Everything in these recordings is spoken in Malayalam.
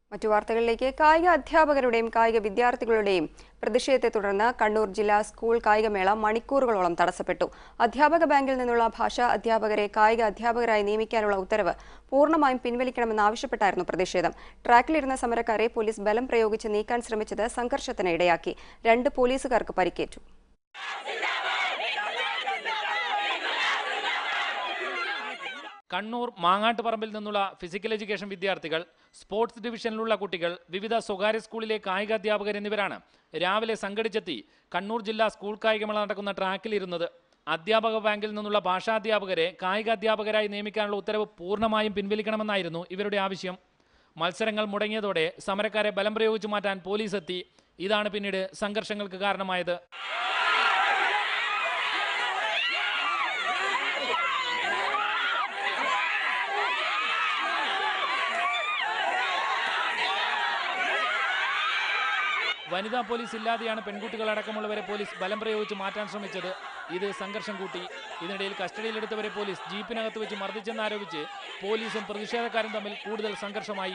മറ്റു വാർത്തകളിലേക്ക് കായിക അധ്യാപകരുടെയും കായിക വിദ്യാർത്ഥികളുടെയും പ്രതിഷേധത്തെ തുടർന്ന് കണ്ണൂർ ജില്ലാ സ്കൂൾ കായികമേള മണിക്കൂറുകളോളം തടസ്സപ്പെട്ടു അധ്യാപക ബാങ്കിൽ നിന്നുള്ള ഭാഷാ അധ്യാപകരെ കായിക അധ്യാപകരായി നിയമിക്കാനുള്ള ഉത്തരവ് പൂർണ്ണമായും പിൻവലിക്കണമെന്നാവശ്യപ്പെട്ടായിരുന്നു പ്രതിഷേധം ട്രാക്കിലിരുന്ന സമരക്കാരെ പോലീസ് ബലം പ്രയോഗിച്ച് നീക്കാൻ ശ്രമിച്ചത് സംഘർഷത്തിന് ഇടയാക്കി രണ്ട് പോലീസുകാർക്ക് പരിക്കേറ്റു കണ്ണൂർ മാങ്ങാട്ടുപറമ്പിൽ നിന്നുള്ള ഫിസിക്കൽ എഡ്യൂക്കേഷൻ വിദ്യാർത്ഥികൾ സ്പോർട്സ് ഡിവിഷനിലുള്ള കുട്ടികൾ വിവിധ സ്വകാര്യ സ്കൂളിലെ കായിക അധ്യാപകർ എന്നിവരാണ് രാവിലെ സംഘടിച്ചെത്തി കണ്ണൂർ ജില്ലാ സ്കൂൾ കായികമേള നടക്കുന്ന ട്രാക്കിലിരുന്നത് അധ്യാപക ബാങ്കിൽ നിന്നുള്ള ഭാഷാധ്യാപകരെ കായിക അധ്യാപകരായി നിയമിക്കാനുള്ള ഉത്തരവ് പൂർണ്ണമായും പിൻവലിക്കണമെന്നായിരുന്നു ഇവരുടെ ആവശ്യം മത്സരങ്ങൾ മുടങ്ങിയതോടെ സമരക്കാരെ ബലം പ്രയോഗിച്ചു മാറ്റാൻ പോലീസ് എത്തി ഇതാണ് പിന്നീട് സംഘർഷങ്ങൾക്ക് കാരണമായത് വനിതാ പോലീസ് ഇല്ലാതെയാണ് പെൺകുട്ടികളടക്കമുള്ളവരെ പോലീസ് ബലം പ്രയോഗിച്ച് മാറ്റാൻ ശ്രമിച്ചത് ഇത് സംഘർഷം കൂട്ടി ഇതിനിടയിൽ കസ്റ്റഡിയിലെടുത്തവരെ പോലീസ് ജീപ്പിനകത്ത് വെച്ച് മർദ്ദിച്ചെന്നാരോപിച്ച് പോലീസും പ്രതിഷേധക്കാരും തമ്മിൽ കൂടുതൽ സംഘർഷമായി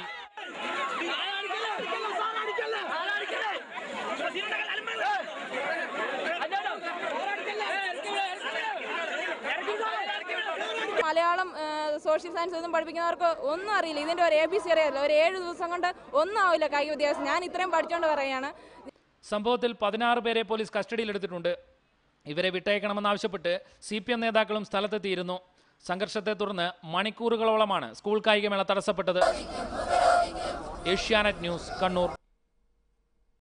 മലയാളം ഏഹ്, സോഷ്യൽ സയൻസ് ഒന്നും പഠിപ്പിക്കുന്നവർക്ക് ഒന്നും അറിയില്ല ഇതിന്റെ ഒരു എ ബി സി അറിയാമല്ലോ ഒരു ഏഴ് ദിവസം കൊണ്ട് ഒന്നും ആവില്ല കായിക വിദ്യാഭ്യാസം ഞാൻ ഇത്രയും പഠിച്ചോണ്ട് പറയാണ് സംഭവത്തിൽ പതിനാറ് പേരെ പോലീസ് കസ്റ്റഡിയിലെടുത്തിട്ടുണ്ട് ഇവരെ വിട്ടയക്കണമെന്നാവശ്യപ്പെട്ട് സി പി എം നേതാക്കളും സ്ഥലത്തെത്തിയിരുന്നു സംഘർഷത്തെ തുടർന്ന് മണിക്കൂറുകളോളമാണ് സ്കൂൾ കായികമേള തടസ്സപ്പെട്ടത് ഏഷ്യാനെറ്റ് ന്യൂസ് കണ്ണൂർ